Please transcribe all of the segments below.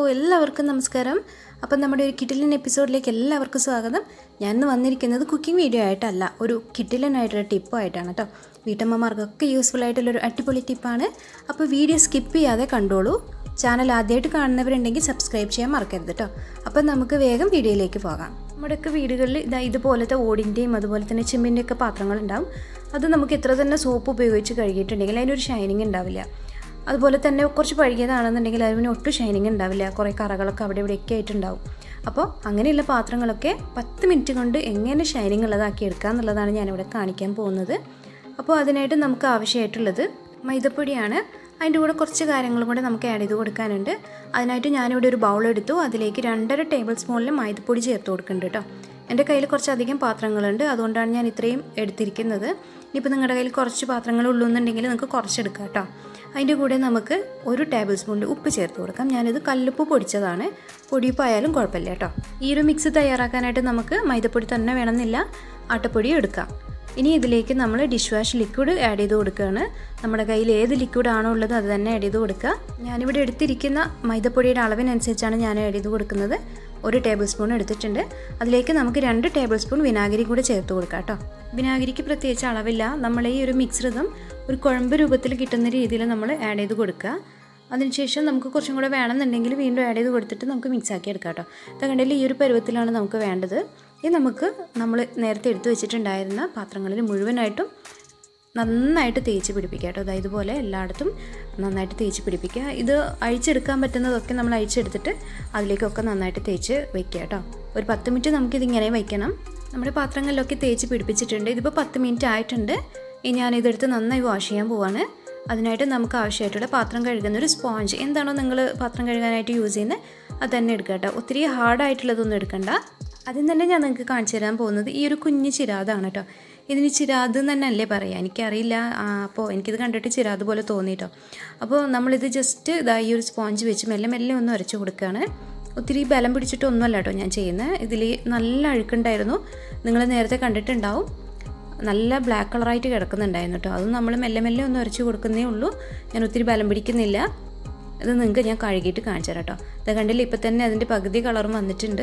എല്ലാവർക്കും നമസ്കാരം അപ്പം നമ്മുടെ ഒരു കിറ്റിലൻ എപ്പിസോഡിലേക്ക് എല്ലാവർക്കും സ്വാഗതം ഞാൻ ഇന്ന് വന്നിരിക്കുന്നത് കുക്കിംഗ് വീഡിയോ ആയിട്ടല്ല ഒരു കിറ്റിലനായിട്ടൊരു ടിപ്പായിട്ടാണ് കേട്ടോ വീട്ടമ്മമാർക്കൊക്കെ യൂസ്ഫുൾ ആയിട്ടുള്ളൊരു അടിപൊളി ടിപ്പാണ് അപ്പോൾ വീഡിയോ സ്കിപ്പ് ചെയ്യാതെ കണ്ടോളൂ ചാനൽ ആദ്യമായിട്ട് കാണുന്നവരുണ്ടെങ്കിൽ സബ്സ്ക്രൈബ് ചെയ്യാൻ മറക്കരുത് കേട്ടോ അപ്പം നമുക്ക് വേഗം വീഡിയോയിലേക്ക് പോകാം നമ്മുടെയൊക്കെ വീടുകളിൽ ഇതാ ഇതുപോലത്തെ ഓടിൻ്റെയും അതുപോലെ തന്നെ ചെമ്മിൻ്റെയൊക്കെ പാത്രങ്ങൾ ഉണ്ടാവും അത് നമുക്ക് എത്ര തന്നെ സോപ്പ് ഉപയോഗിച്ച് കഴുകിയിട്ടുണ്ടെങ്കിൽ അതിനൊരു ഷൈനിങ് ഉണ്ടാവില്ല അതുപോലെ തന്നെ കുറച്ച് പഴകിയതാണെന്നുണ്ടെങ്കിൽ അതിന് ഒട്ടും ഷൈനിങ് ഉണ്ടാവില്ല കുറേ കറകളൊക്കെ അവിടെ ഇവിടെയൊക്കെ ആയിട്ടുണ്ടാവും അപ്പോൾ അങ്ങനെയുള്ള പാത്രങ്ങളൊക്കെ പത്ത് മിനിറ്റ് കൊണ്ട് എങ്ങനെ ഷൈനിങ് ഉള്ളതാക്കി എടുക്കുക എന്നുള്ളതാണ് ഞാനിവിടെ കാണിക്കാൻ പോകുന്നത് അപ്പോൾ അതിനായിട്ട് നമുക്ക് ആവശ്യമായിട്ടുള്ളത് മൈദപ്പൊടിയാണ് അതിൻ്റെ കൂടെ കുറച്ച് കാര്യങ്ങളും കൂടെ നമുക്ക് ആഡ് ചെയ്ത് കൊടുക്കാനുണ്ട് അതിനായിട്ട് ഞാനിവിടെ ഒരു ബൗൾ എടുത്തു അതിലേക്ക് രണ്ടര ടേബിൾ സ്പൂണിൽ മൈദപ്പൊടി ചേർത്ത് കൊടുക്കുന്നുണ്ട് കേട്ടോ എൻ്റെ കയ്യിൽ കുറച്ചധികം പാത്രങ്ങളുണ്ട് അതുകൊണ്ടാണ് ഞാൻ ഇത്രയും എടുത്തിരിക്കുന്നത് ഇനിയിപ്പോൾ നിങ്ങളുടെ കയ്യിൽ കുറച്ച് പാത്രങ്ങൾ ഉള്ളൂ എന്നുണ്ടെങ്കിൽ നിങ്ങൾക്ക് കുറച്ചെടുക്കാം കേട്ടോ അതിൻ്റെ കൂടെ നമുക്ക് ഒരു ടേബിൾ സ്പൂണിൻ്റെ ഉപ്പ് ചേർത്ത് കൊടുക്കാം ഞാനിത് കല്ലുപ്പ് പൊടിച്ചതാണ് പൊടിയുപ്പായാലും കുഴപ്പമില്ല കേട്ടോ ഈ ഒരു മിക്സ് തയ്യാറാക്കാനായിട്ട് നമുക്ക് മൈദപ്പൊടി തന്നെ വേണമെന്നില്ല ആട്ടപ്പൊടി എടുക്കാം ഇനി ഇതിലേക്ക് നമ്മൾ ഡിഷ് വാഷ് ലിക്വിഡ് ആഡ് ചെയ്ത് കൊടുക്കുകയാണ് നമ്മുടെ കയ്യിൽ ഏത് ലിക്വിഡ് ആണോ ഉള്ളത് അത് തന്നെ ആഡ് ചെയ്ത് കൊടുക്കുക ഞാനിവിടെ എടുത്തിരിക്കുന്ന മൈദപ്പൊടിയുടെ അളവിനനുസരിച്ചാണ് ഞാൻ ആഡ് ചെയ്ത് കൊടുക്കുന്നത് ഒരു ടേബിൾ സ്പൂൺ എടുത്തിട്ടുണ്ട് അതിലേക്ക് നമുക്ക് രണ്ട് ടേബിൾ സ്പൂൺ വിനാഗിരി കൂടെ ചേർത്ത് കൊടുക്കാം കേട്ടോ വിനാഗിരിക്ക് പ്രത്യേകിച്ച് അളവില്ല നമ്മൾ ഈ ഒരു മിക്സ്രതം ഒരു കുഴമ്പ് രൂപത്തിൽ കിട്ടുന്ന രീതിയിൽ നമ്മൾ ആഡ് ചെയ്ത് കൊടുക്കുക അതിനുശേഷം നമുക്ക് കുറച്ചും കൂടെ വേണമെന്നുണ്ടെങ്കിൽ വീണ്ടും ആഡ് ചെയ്ത് കൊടുത്തിട്ട് നമുക്ക് മിക്സ് ആക്കി എടുക്കാം കേട്ടോ തകണ്ടിൽ ഈ ഒരു പരുവത്തിലാണ് നമുക്ക് വേണ്ടത് ഇത് നമുക്ക് നമ്മൾ നേരത്തെ എടുത്തു വെച്ചിട്ടുണ്ടായിരുന്ന പാത്രങ്ങളിൽ മുഴുവനായിട്ടും നന്നായിട്ട് തേച്ച് പിടിപ്പിക്കുക കേട്ടോ അതായത് ഇതുപോലെ എല്ലായിടത്തും നന്നായിട്ട് തേച്ച് പിടിപ്പിക്കുക ഇത് അഴിച്ചെടുക്കാൻ പറ്റുന്നതൊക്കെ നമ്മൾ അഴിച്ചെടുത്തിട്ട് അതിലേക്കൊക്കെ നന്നായിട്ട് തേച്ച് വെക്കുക കേട്ടോ ഒരു പത്ത് മിനിറ്റ് നമുക്കിതിങ്ങനെ വയ്ക്കണം നമ്മുടെ പാത്രങ്ങളിലൊക്കെ തേച്ച് പിടിപ്പിച്ചിട്ടുണ്ട് ഇതിപ്പോൾ പത്ത് മിനിറ്റ് ആയിട്ടുണ്ട് ഇനി ഞാനിതെടുത്ത് നന്നായി വാഷ് ചെയ്യാൻ പോവാണ് അതിനായിട്ട് നമുക്ക് ആവശ്യമായിട്ടുള്ള പാത്രം കഴുകുന്ന ഒരു സ്പോഞ്ച് എന്താണോ നിങ്ങൾ പാത്രം കഴുകാനായിട്ട് യൂസ് ചെയ്യുന്നത് അത് തന്നെ എടുക്കുക കേട്ടോ ഒത്തിരി ഹാർഡായിട്ടുള്ളതൊന്നും എടുക്കണ്ട ആദ്യം തന്നെ ഞാൻ നിങ്ങൾക്ക് കാണിച്ചു തരാൻ പോകുന്നത് ഈ ഒരു കുഞ്ഞ് ചിരാതാണ് കേട്ടോ ഇതിന് ചിരാത് എന്ന് തന്നെ അല്ലേ പറയാം എനിക്കറിയില്ല അപ്പോൾ എനിക്കിത് കണ്ടിട്ട് ചിരാത് പോലെ തോന്നി കേട്ടോ അപ്പോൾ നമ്മളിത് ജസ്റ്റ് ഇതാ ഈ ഒരു സ്പോഞ്ച് വെച്ച് മെല്ലെ മെല്ലെ ഒന്ന് ഉരച്ച് കൊടുക്കുകയാണ് ഒത്തിരി ബലം പിടിച്ചിട്ടൊന്നുമല്ല കേട്ടോ ഞാൻ ചെയ്യുന്നത് ഇതിൽ നല്ല അഴുക്കുണ്ടായിരുന്നു നിങ്ങൾ നേരത്തെ കണ്ടിട്ടുണ്ടാവും നല്ല ബ്ലാക്ക് കളറായിട്ട് കിടക്കുന്നുണ്ടായിരുന്നു കേട്ടോ അത് നമ്മൾ മെല്ലെ മെല്ലെ ഒന്ന് ഉരച്ച് കൊടുക്കുന്നേ ഉള്ളൂ ഞാൻ ഒത്തിരി ബലം പിടിക്കുന്നില്ല ഇത് നിങ്ങൾക്ക് ഞാൻ കഴുകിയിട്ട് കാണിച്ചു തരാം കേട്ടോ ഇത് കണ്ടില്ല ഇപ്പം തന്നെ അതിൻ്റെ പകുതി കളറും വന്നിട്ടുണ്ട്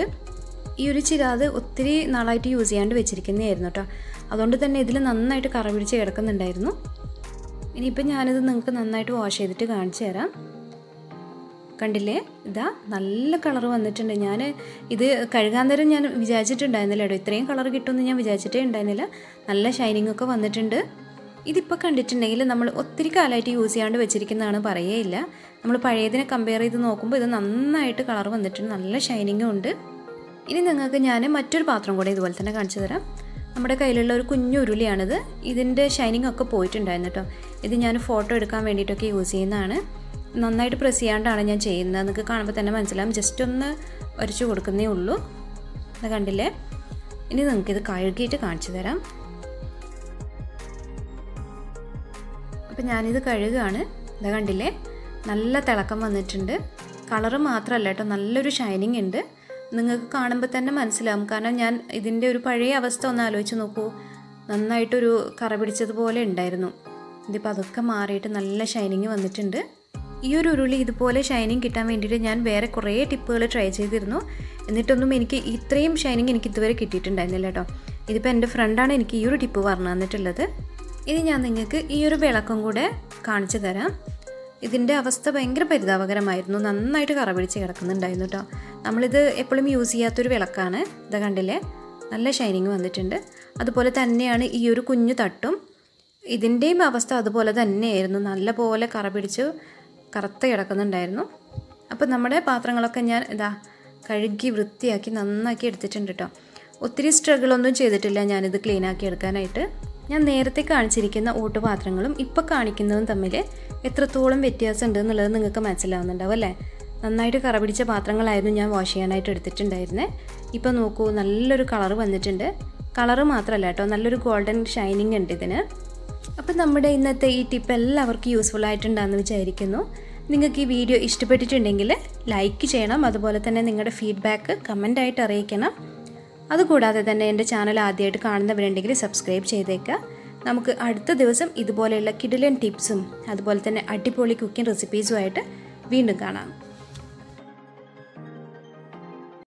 ഈ ഒരു ചിരാത് ഒത്തിരി നാളായിട്ട് യൂസ് ചെയ്യാണ്ട് വെച്ചിരിക്കുന്നതായിരുന്നു കേട്ടോ അതുകൊണ്ട് തന്നെ ഇതിൽ നന്നായിട്ട് കറ പിടിച്ച് കിടക്കുന്നുണ്ടായിരുന്നു ഇനിയിപ്പോൾ ഞാനിത് നിങ്ങൾക്ക് നന്നായിട്ട് വാഷ് ചെയ്തിട്ട് കാണിച്ചു തരാം കണ്ടില്ലേ ഇതാ നല്ല കളർ വന്നിട്ടുണ്ട് ഞാൻ ഇത് കഴുകാൻ നേരം ഞാൻ വിചാരിച്ചിട്ടുണ്ടായിരുന്നില്ല കേട്ടോ ഇത്രയും കളർ കിട്ടുമെന്ന് ഞാൻ വിചാരിച്ചിട്ടേ ഉണ്ടായിരുന്നില്ല നല്ല ഷൈനിങ് ഒക്കെ വന്നിട്ടുണ്ട് ഇതിപ്പോൾ കണ്ടിട്ടുണ്ടെങ്കിൽ നമ്മൾ ഒത്തിരി കാലമായിട്ട് യൂസ് ചെയ്യാണ്ട് വെച്ചിരിക്കുന്നതാണ് പറയുകയില്ല നമ്മൾ പഴയതിനെ കമ്പയർ ചെയ്ത് നോക്കുമ്പോൾ ഇത് നന്നായിട്ട് കളർ വന്നിട്ടുണ്ട് നല്ല ഷൈനിങ്ങും ഉണ്ട് ഇനി നിങ്ങൾക്ക് ഞാൻ മറ്റൊരു പാത്രം കൂടെ ഇതുപോലെ തന്നെ കാണിച്ചു തരാം നമ്മുടെ കയ്യിലുള്ള ഒരു കുഞ്ഞു ഉരുളിയാണിത് ഇതിൻ്റെ ഷൈനിങ് ഒക്കെ പോയിട്ടുണ്ടായിരുന്നു കേട്ടോ ഇത് ഞാൻ ഫോട്ടോ എടുക്കാൻ വേണ്ടിയിട്ടൊക്കെ യൂസ് ചെയ്യുന്നതാണ് നന്നായിട്ട് പ്രസ് ചെയ്യാണ്ടാണ് ഞാൻ ചെയ്യുന്നത് നിങ്ങൾക്ക് കാണുമ്പോൾ തന്നെ മനസ്സിലാവും ജസ്റ്റ് ഒന്ന് ഉരച്ച് കൊടുക്കുന്നേ ഉള്ളൂ അത് കണ്ടില്ലേ ഇനി നിങ്ങൾക്കിത് കഴുകിയിട്ട് കാണിച്ചു തരാം അപ്പം ഞാനിത് കഴുകുകയാണ് ഇത് കണ്ടില്ലേ നല്ല തിളക്കം വന്നിട്ടുണ്ട് കളറ് മാത്രമല്ല കേട്ടോ നല്ലൊരു ഷൈനിങ് ഉണ്ട് നിങ്ങൾക്ക് കാണുമ്പോൾ തന്നെ മനസ്സിലാവും കാരണം ഞാൻ ഇതിൻ്റെ ഒരു പഴയ അവസ്ഥ ഒന്ന് ആലോചിച്ച് നോക്കൂ നന്നായിട്ടൊരു കറ പിടിച്ചതുപോലെ ഉണ്ടായിരുന്നു ഇതിപ്പോൾ അതൊക്കെ മാറിയിട്ട് നല്ല ഷൈനിങ് വന്നിട്ടുണ്ട് ഈ ഒരു ഉരുളി ഇതുപോലെ ഷൈനിങ് കിട്ടാൻ വേണ്ടിയിട്ട് ഞാൻ വേറെ കുറേ ടിപ്പുകൾ ട്രൈ ചെയ്തിരുന്നു എന്നിട്ടൊന്നും എനിക്ക് ഇത്രയും ഷൈനിങ് എനിക്ക് ഇതുവരെ കിട്ടിയിട്ടുണ്ടായിരുന്നില്ല കേട്ടോ ഇതിപ്പോൾ എൻ്റെ ഫ്രണ്ടാണ് എനിക്ക് ഈ ഒരു ടിപ്പ് പറഞ്ഞു തന്നിട്ടുള്ളത് ഇനി ഞാൻ നിങ്ങൾക്ക് ഈ ഒരു വിളക്കം കൂടെ കാണിച്ചു തരാം ഇതിൻ്റെ അവസ്ഥ ഭയങ്കര പരിതാപകരമായിരുന്നു നന്നായിട്ട് കറ പിടിച്ച് കിടക്കുന്നുണ്ടായിരുന്നു കേട്ടോ നമ്മളിത് എപ്പോഴും യൂസ് ചെയ്യാത്തൊരു വിളക്കാണ് ഇത് കണ്ടില്ലേ നല്ല ഷൈനിങ് വന്നിട്ടുണ്ട് അതുപോലെ തന്നെയാണ് ഈ ഒരു കുഞ്ഞു തട്ടും ഇതിൻ്റെയും അവസ്ഥ അതുപോലെ തന്നെയായിരുന്നു നല്ല പോലെ കറ പിടിച്ച് കറുത്ത് കിടക്കുന്നുണ്ടായിരുന്നു അപ്പോൾ നമ്മുടെ പാത്രങ്ങളൊക്കെ ഞാൻ ഇതാ കഴുകി വൃത്തിയാക്കി നന്നാക്കി എടുത്തിട്ടുണ്ട് കേട്ടോ ഒത്തിരി സ്ട്രഗിളൊന്നും ചെയ്തിട്ടില്ല ഞാനിത് ക്ലീൻ ആക്കി എടുക്കാനായിട്ട് ഞാൻ നേരത്തെ കാണിച്ചിരിക്കുന്ന ഓട്ടുപാത്രങ്ങളും ഇപ്പോൾ കാണിക്കുന്നതും തമ്മിൽ എത്രത്തോളം വ്യത്യാസം ഉണ്ട് എന്നുള്ളത് നിങ്ങൾക്ക് മനസ്സിലാവുന്നുണ്ടാവും അല്ലേ നന്നായിട്ട് കറ പിടിച്ച പാത്രങ്ങളായിരുന്നു ഞാൻ വാഷ് ചെയ്യാനായിട്ട് എടുത്തിട്ടുണ്ടായിരുന്നത് ഇപ്പോൾ നോക്കൂ നല്ലൊരു കളർ വന്നിട്ടുണ്ട് കളറ് മാത്രമല്ല കേട്ടോ നല്ലൊരു ഗോൾഡൻ ഷൈനിങ് ഉണ്ട് ഇതിന് അപ്പം നമ്മുടെ ഇന്നത്തെ ഈ ടിപ്പ് എല്ലാവർക്കും യൂസ്ഫുൾ ആയിട്ടുണ്ടെന്ന് വിചാരിക്കുന്നു നിങ്ങൾക്ക് ഈ വീഡിയോ ഇഷ്ടപ്പെട്ടിട്ടുണ്ടെങ്കിൽ ലൈക്ക് ചെയ്യണം അതുപോലെ തന്നെ നിങ്ങളുടെ ഫീഡ്ബാക്ക് കമൻ്റായിട്ട് അറിയിക്കണം അതുകൂടാതെ തന്നെ എൻ്റെ ചാനൽ ആദ്യമായിട്ട് കാണുന്നവരുണ്ടെങ്കിൽ സബ്സ്ക്രൈബ് ചെയ്തേക്കുക നമുക്ക് അടുത്ത ദിവസം ഇതുപോലെയുള്ള കിഡിലൻ ടിപ്സും അതുപോലെ തന്നെ അടിപൊളി കുക്കിംഗ് റെസിപ്പീസുമായിട്ട് വീണ്ടും കാണാം